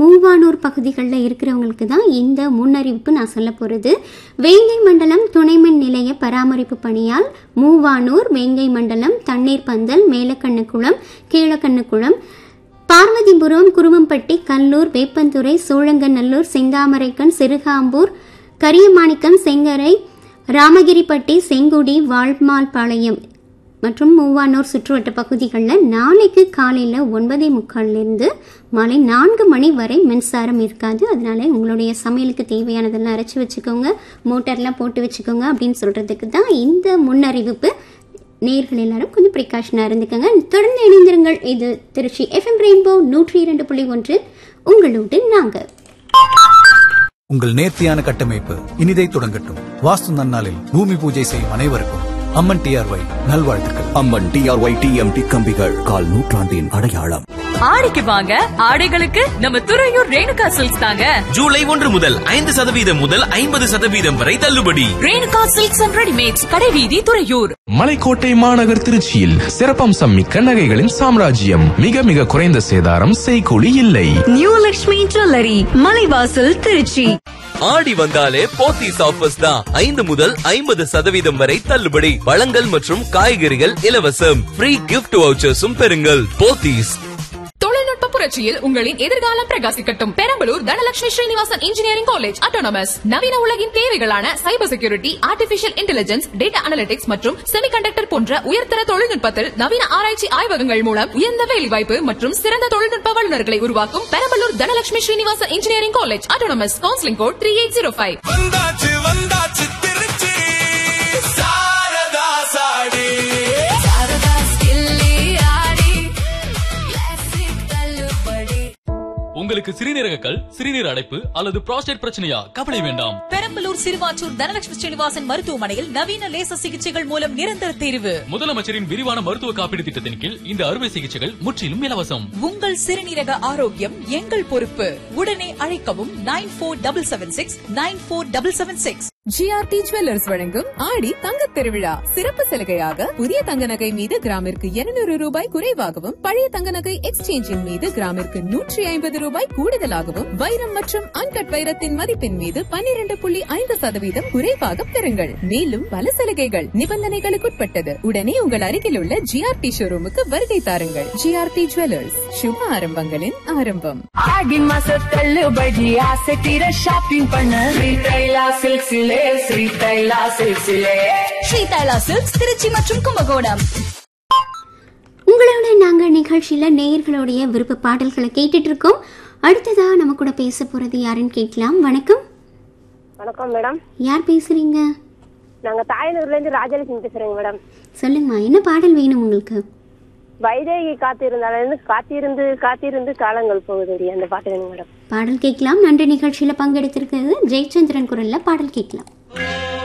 மூவானூர் பகுதிகளில் இருக்கிறவங்களுக்கு தான் இந்த முன்னறிவிப்பு நான் சொல்ல போகிறது வேங்கை மண்டலம் துணைமின் நிலைய பராமரிப்பு பணியால் மூவானூர் வேங்கை மண்டலம் தண்ணீர் பந்தல் மேலக்கண்ணுக்குளம் கீழக்கண்ணுக்குளம் பார்வதிபுரம் குருவம்பட்டி கல்லூர் வேப்பந்துறை சோழங்கநல்லூர் செந்தாமரைக்கன் சிறுகாம்பூர் கரியமாணிக்கம் செங்கரை ராமகிரிப்பட்டி செங்குடி வாழ்மால்பாளையம் மற்றும் மூவானூர் சுற்றுவட்ட பகுதிகளில் நாளைக்கு காலையில் ஒன்பதே முக்கால்லேருந்து மாலை நான்கு மணி வரை மின்சாரம் இருக்காது அதனால உங்களுடைய சமையலுக்கு தேவையானதெல்லாம் அரைச்சி வச்சுக்கோங்க மோட்டார்லாம் போட்டு வச்சுக்கோங்க அப்படின்னு சொல்கிறதுக்கு தான் இந்த முன்னறிவிப்பு நேர்கள் எல்லாரும் கொஞ்சம் ப்ரிகாஷனாக இருந்துக்கோங்க தொடர்ந்து இணைந்திருங்கள் இது திருச்சி எஃப்எம் ரெயின்போ நூற்றி இரண்டு புள்ளி ஒன்று உங்களோடு நாங்கள் உங்கள் நேர்த்தியான கட்டமைப்பு இனிதை தொடங்கட்டும் வாஸ்து நன்னாளில் பூமி பூஜை செய்யும் அனைவருக்கும் அம்மன் டிஆர்ஒய் நல்வாழ்த்துக்கள் அம்மன் டிஆர்ஒய் டிஎம்டி கம்பிகள் கால் நூற்றாண்டின் அடையாளம் ஆடிக்கு வாங்க ஆடைகளுக்கு நம்ம துறையூர் ரேணுகா சில்க்ஸ் தாங்க ஜூலை ஒன்று முதல் ஐந்து சதவீதம் முதல் ஐம்பது சதவீதம் வரை தள்ளுபடி ரேணுகா சில்க்ஸ் அண்ட் ரெடிமேட்ஸ் கடைவீதி துறையூர் மலைக்கோட்டை மாநகர் திருச்சியில் சிறப்பம்சம் மிக்க நகைகளின் சாம்ராஜ்யம் மிக மிக குறைந்த சேதாரம் செய்கூலி இல்லை நியூ லக்ஷ்மி ஜுவல்லரி மலைவாசல் திருச்சி ஆடி வந்தாலே போத்தீஸ் ஆஃபர்ஸ் தான் ஐந்து முதல் ஐம்பது சதவீதம் வரை தள்ளுபடி பழங்கள் மற்றும் காய்கறிகள் இலவசம் ஃப்ரீ கிஃப்ட் வவுச்சர்ஸும் பெறுங்கள் போத்தீஸ் தொழில்நுட்ப புரட்சியில் உங்களின் எதிர்காலம் பிரகாசிக்கட்டும் Perambalur Dhanalakshmi Srinivasan engineering college autonomous நவீன உலகின் தேவைகளான cyber security artificial intelligence data analytics மற்றும் செமிகண்டக்டர் போன்ற உயர்தர தொழில்நுட்பத்தில் நவீன ஆராய்ச்சி ஆய்வகங்கள் மூலம் உயர்ந்த வேலைவாய்ப்பு மற்றும் சிறந்த தொழில்நுட்ப வல்லுநர்களை உருவாக்கும் Perambalur Dhanalakshmi Srinivasan engineering college autonomous counselling code three eight zero five வந்தாச்சு வந்தாச்சு திருச்சி சாரதா சாடி உங்களுக்கு சிறுநீரக கல் சிறுநீர் அடைப்பு அல்லது புரோஸ்டேட் பிரச்சனையா கவலை வேண்டாம் பெரம்பலூர் சிறுவாச்சூர் தனலட்சுமி ஸ்ரீனிவாசன் மருத்துவமனையில் நவீன லேசர் சிகிச்சைகள் மூலம் நிரந்தர தீர்வு முதலமைச்சரின் விரிவான மருத்துவ காப்பீடு திட்டத்தின் கீழ் இந்த அறுவை சிகிச்சைகள் முற்றிலும் இலவசம் உங்கள் சிறுநீரக ஆரோக்கியம் எங்கள் பொறுப்பு உடனே அழைக்கவும் nine four double seven six nine four double seven six GRT jewellers வழங்கும் ஆடி தங்க திருவிழா சிறப்பு சலுகையாக புதிய தங்க நகை மீது கிராமிற்கு 200 ரூபாய் குறைவாகவும் பழைய தங்க நகை எக்ஸ்சேஞ்சின் மீது கிராமிற்கு நூற்றி ஐம்பது ரூபாய் கூடுதலாகவும் வைரம் மற்றும் அன்கட் வைரத்தின் மதிப்பின் மீது 12.5% புள்ளி ஐந்து சதவீதம் குறைவாக பெறுங்கள் மேலும் பல சலுகைகள் நிபந்தனைகளுக்குட்பட்டது உடனே உங்கள் அருகில் உள்ள ஜிஆர்டி ஷோரூமுக்கு வருகை தாருங்கள் ஜிஆர்டி ஜுவல்லர்ஸ் சுப ஆரம்பங்களின் ஆரம்பம் ஆடி மாச தள்ளுபடி ஆசை தீர ஷாப்பிங் பண்ண ஸ்ரீதைலா சில்க்ஸிலே ஸ்ரீதைலா சில்க்ஸிலே ஸ்ரீ தைலா சில்க்ஸ் திருச்சி மற்றும் கும்பகோணம் உங்களோட நாங்கள் நிகழ்ச்சியில் நேயர்களுடைய விருப்ப பாடல்களை கேட்டுட்டு இருக்கோம் அடுத்ததா நம்ம கூட பேச போகிறது யாருன்னு கேட்கலாம் வணக்கம் வணக்கம் மேடம் யார் பேசுறீங்க நாங்க தாயனூர்ல இருந்து ராஜலட்சுமி பேசுறேங்க மேடம் சொல்லுங்கம்மா என்ன பாடல் வேணும் உங்களுக்கு வைதேகி காத்திருந்தால காத்திருந்து காத்திருந்து காலங்கள் போகுதுடி அந்த பாட்டு வேணும் மேடம் பாடல் கேட்கலாம் நன்றி நிகழ்ச்சியில் பங்கெடுத்திருக்கிறது ஜெயச்சந்திரன் குரல்ல பாடல் கேட்கலாம்